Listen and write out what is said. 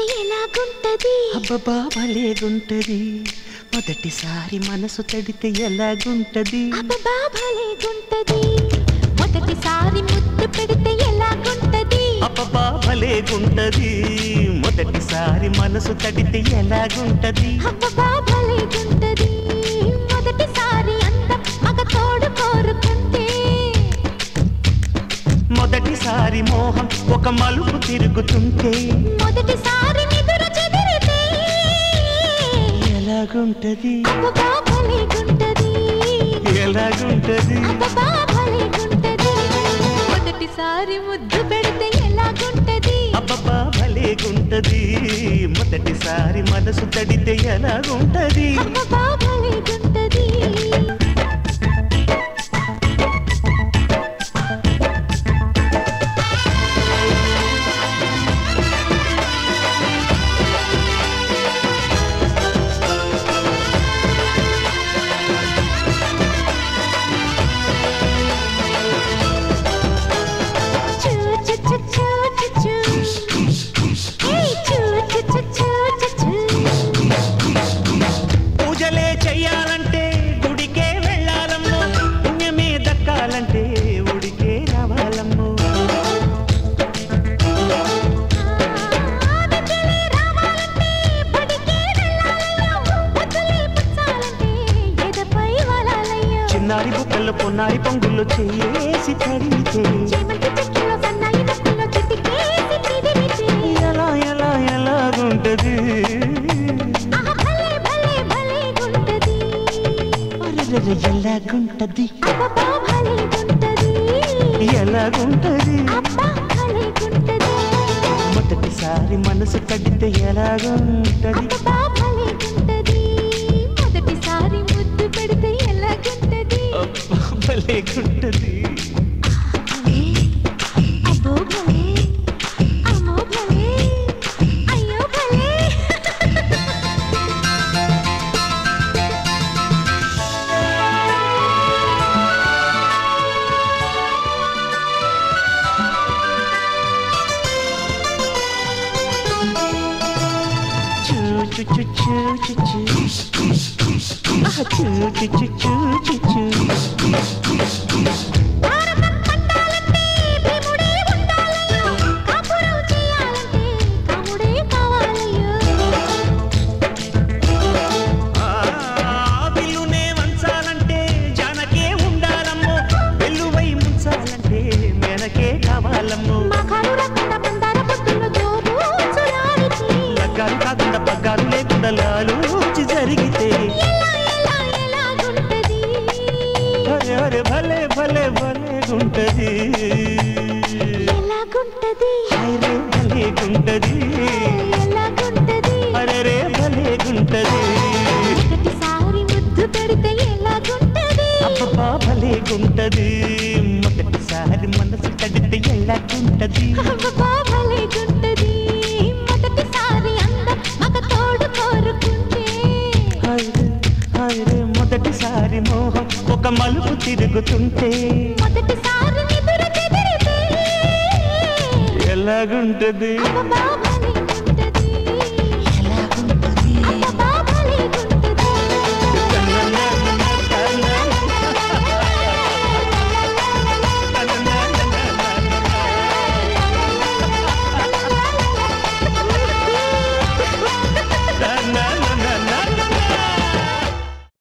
ఎలాగుంటది అబ్బబ్బా భలేగుంటది మొదటిసారి మనసు తడితే ఎలాగుంటది అబ్బా భలేగుంటది మొదటిసారి ముద్దు పెడితే ఎలాగుంటది అబ్బబ్బా భలేగుంటది మొదటిసారి మనసు తడితే ఎలాగుంటది అబ్బా భలేగుంటది మొదటిసారి అందం మగ తోడు కోరుకుంటే మొదటిసారి మోహం ఒక మలుపు తిరుగుతుంటే మొదటిసారి నిదుర చెదిరితే ఎలాగుంటది అబ్బా భలేగుంటది ఎలాగుంటది అబ్బా భలేగుంటది మొదటిసారి ముద్దు పెడితే ఎలాగుంటది అబ్బబ్బా భలేగుంటది మొదటిసారి మనసు తడితే ఎలాగుంటది అబ్బా భలేగుంటది చూ చూ చూ చూ చూ చూ ఏయ్ చూ చూ చూ చూ చూ చూ పూజలే చెయ్యాలంటే గుడికే వెళ్ళాలమ్మో పుణ్యమే దక్కాలంటే ఉడికే రావాలమ్మో ఆనకలే రావాలంటే బడికే వెళ్ళాలయ్యో వదిలే పుచ్చాలంటే ఎదపై వాలాలయ్యో చిన్నారి బుక్కల్లో పొన్నారి పొంగుల్లో చేసి తడితే చేమంతి చెట్టులో సన్నాయి నొక్కులో చిటికేసి చిదిమితే ఎలా ఎలా ఎలాగుంటది ఆహా భలే భలే భలేగుంటది అరెరెరె, ఎలాగుంటది అబ్బా భలేగుంటది ఎలాగుంటది అబ్బా భలేగుంటది మొదటిసారి మనసు తడితే ఎలాగుంటది అబ్బా భలేగుంటది మొదటిసారి ముద్దు పెడితే ఎలాగుంటది అబ్బా, భలేగుంటది అబ్బో భలే అమ్మో భలే అయ్యో భలే చూ చూ చూ చూ చూ చూ ఆహా, చూ చూ చూ చూ చూ చూ భారతం పండాలంటే భీముడే ఉండాలయ్యో కాపురం చేయాలంటే కాముడే కావాలయ్యో ఆ విల్లునే వంచాలంటే జానకే ఉండాలమ్మో వెల్లువై ముంచాలంటే మెనకే కావాలమ్మో మగాడు రక్త మందార పొట్టులో జోబూచులాడితే లగ్గాలు కాకుండా పగ్గాలు లేకుండా లాలూచి జరిగితే ఎలా ఎలా ఎలాగుంటది అరే అరే భలే భలే భలే గుంటది ఎలాగుంటది హైరే భలే గుంటది ఎలాగుంటది అరే రే భలే గుంటది మొదటిసారి ముద్దు పెడితే ఎలాగుంటది అబ్బబ్బా భలే గుంటది మొదటిసారి మనసు తడితే ఎలాగుంటది అబ్బబ్బా భలేగుంటది మొదటిసారి అందం మగ తోడు కోరుకుంటే హైరే హైరే మొదటిసారి మోహం ఒక మలుపు తిరుగుతుంటే మొదటిసారి నిదుర చెదిరితే ఎలాగుంటది అబ్బబ్బా